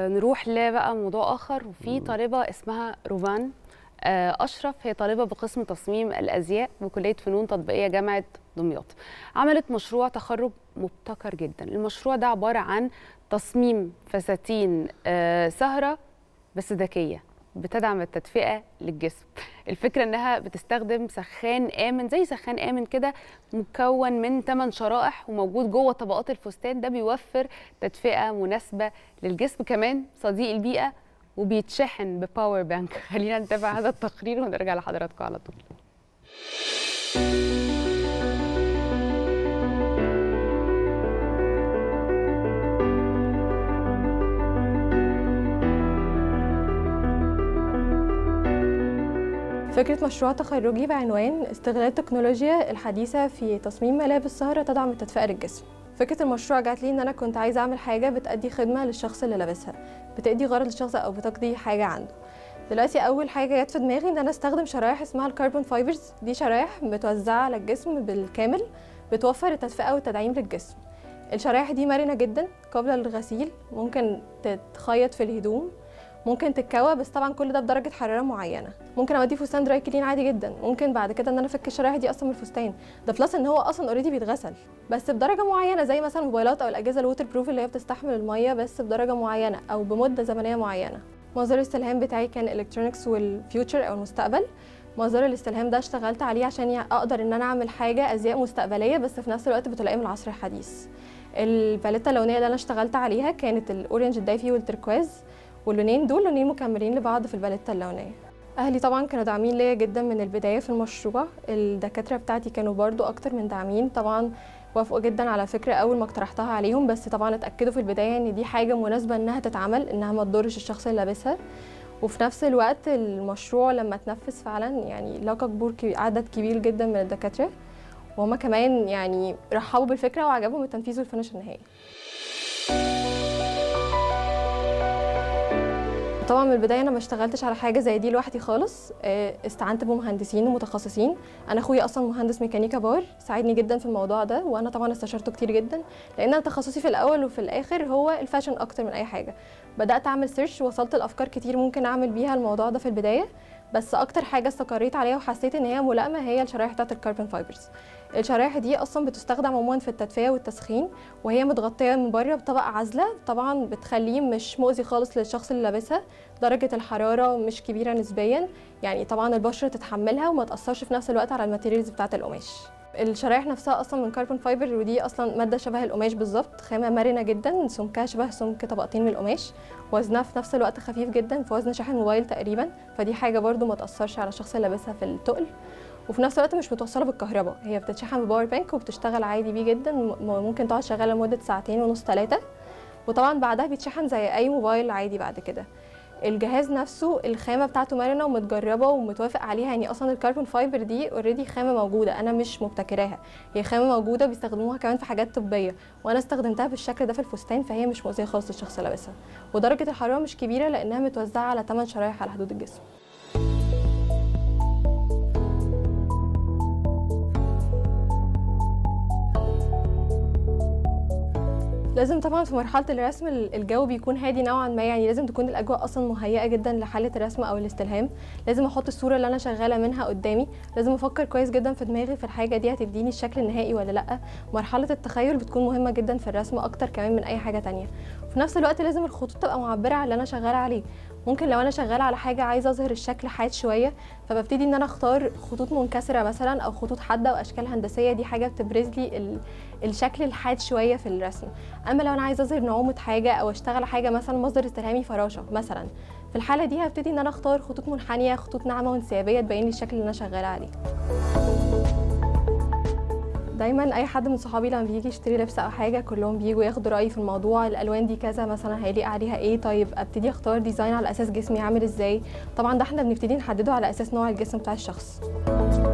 آه نروح لبقى موضوع اخر وفي طالبه اسمها روفان آه اشرف هي طالبه بقسم تصميم الازياء بكليه فنون تطبيقيه جامعه دمياط عملت مشروع تخرج مبتكر جدا المشروع ده عباره عن تصميم فساتين آه سهره بس ذكيه بتدعم التدفئه للجسم الفكره انها بتستخدم سخان امن زي سخان امن كده مكون من 8 شرائح وموجود جوه طبقات الفستان ده بيوفر تدفئه مناسبه للجسم كمان صديق البيئه وبيتشحن بباور بانك خلينا نتابع هذا التقرير ونرجع لحضراتكم على طول فكرة مشروع تخرجي بعنوان استغلال التكنولوجيا الحديثة في تصميم ملابس سهرة تدعم التدفئة للجسم فكرة المشروع جات لي ان انا كنت عايزة اعمل حاجة بتأدي خدمة للشخص اللي لابسها بتأدي غرض للشخص او بتقضي حاجة عنده دلوقتي اول حاجة جت في دماغي ان انا استخدم شرايح اسمها الكربون فايبرز دي شرايح متوزعة على الجسم بالكامل بتوفر التدفئة والتدعيم للجسم الشرايح دي مرنة جدا قابلة للغسيل ممكن تتخيط في الهدوم ممكن تتكوى بس طبعا كل ده بدرجه حراره معينه ممكن اوديه فستان دراي كلين عادي جدا ممكن بعد كده ان انا افك الشرايح دي اصلا من الفستان ده بلس ان هو اصلا اوريدي بيتغسل بس بدرجه معينه زي مثلا الموبايلات او الاجهزه الووتر بروف اللي هي بتستحمل الميه بس بدرجه معينه او بمده زمنيه معينه مصدر الاستلهام بتاعي كان الكترونكس والفيوتشر او المستقبل مصدر الاستلهام ده اشتغلت عليه عشان اقدر ان انا اعمل حاجه ازياء مستقبليه بس في نفس الوقت بتلائم العصر الحديث الباليتا اللونيه اللي انا اشتغلت عليها كانت الاورنج الدافي والتركواز واللونين دول لونين مكملين لبعض في الباليتا اللونيه اهلي طبعا كانوا داعمين ليا جدا من البدايه في المشروع الدكاتره بتاعتي كانوا برضو اكتر من داعمين طبعا وافقوا جدا على فكره اول ما اقترحتها عليهم بس طبعا اتاكدوا في البدايه ان دي حاجه مناسبه انها تتعمل انها ما تضرش الشخص اللي لابسها وفي نفس الوقت المشروع لما اتنفذ فعلا يعني لقى قبول عدد كبير جدا من الدكاتره وهما كمان يعني رحبوا بالفكره وعجبهم التنفيذ والفينش النهائي طبعا من البدايه انا ما اشتغلتش على حاجه زي دي لوحدي خالص استعنت بمهندسين ومتخصصين انا اخويا اصلا مهندس ميكانيكا باور ساعدني جدا في الموضوع ده وانا طبعا استشرته كتير جدا لان انا تخصصي في الاول وفي الاخر هو الفاشن اكتر من اي حاجه بدات اعمل سيرش وصلت لافكار كتير ممكن اعمل بيها الموضوع ده في البدايه بس اكتر حاجه استقريت عليها وحسيت ان هي ملائمه هي الشرايح بتاعه الكربون فايبرز الشرايح دي اصلا بتستخدم عموما في التدفئه والتسخين وهي متغطيه من بره بطبقه عازله طبعا بتخليه مش مؤذي خالص للشخص اللي لابسها درجه الحراره مش كبيره نسبيا يعني طبعا البشره تتحملها وما تاثرش في نفس الوقت على الماتيريالز بتاعه القماش الشرايح نفسها اصلا من كربون فايبر ودي اصلا ماده شبه القماش بالظبط خامه مرنه جدا سمكها شبه سمك طبقتين من القماش وزنها في نفس الوقت خفيف جدا في وزن شاحن موبايل تقريبا فدي حاجه برده ما تاثرش على الشخص اللي لابسها في التقل وفي نفس الوقت مش متوصله بالكهرباء هي بتتشحن بباور بانك وبتشتغل عادي بيه جدا ممكن تقعد شغاله لمده ساعتين ونص ثلاثه وطبعا بعدها بيتشحن زي اي موبايل عادي بعد كده الجهاز نفسه الخامه بتاعته مرنه ومتجربه ومتوافق عليها يعني اصلا الكربون فايبر دي اوريدي خامه موجوده انا مش مبتكراها هي خامه موجوده بيستخدموها كمان في حاجات طبيه وانا استخدمتها بالشكل ده في الفستان فهي مش مؤذيه خالص للشخص اللي لابسها ودرجه الحراره مش كبيره لانها متوزعه على 8 شرايح على حدود الجسم لازم طبعا في مرحله الرسم الجو بيكون هادي نوعا ما يعني لازم تكون الاجواء اصلا مهيئه جدا لحاله الرسم او الاستلهام لازم احط الصوره اللي انا شغاله منها قدامي لازم افكر كويس جدا في دماغي في الحاجه دي هتديني الشكل النهائي ولا لا مرحله التخيل بتكون مهمه جدا في الرسم اكتر كمان من اي حاجه تانية وفي نفس الوقت لازم الخطوط تبقى معبره عن اللي انا شغاله عليه ممكن لو انا شغاله على حاجه عايزه اظهر الشكل حاد شويه فببتدي ان انا اختار خطوط منكسره مثلا او خطوط حاده واشكال هندسيه دي حاجه بتبرز لي الشكل الحاد شويه في الرسم اما لو انا عايزه اظهر نعومه حاجه او اشتغل حاجه مثلا مصدر استلهامي فراشه مثلا في الحاله دي هبتدي ان انا اختار خطوط منحنيه خطوط ناعمه وانسيابيه تبين لي الشكل اللي انا شغاله عليه دايما اي حد من صحابي لما بيجي يشتري لبس او حاجه كلهم بييجوا ياخدوا رايي في الموضوع الالوان دي كذا مثلا هيليق عليها ايه طيب ابتدي اختار ديزاين على اساس جسمي عامل ازاي طبعا ده احنا بنبتدي نحدده على اساس نوع الجسم بتاع الشخص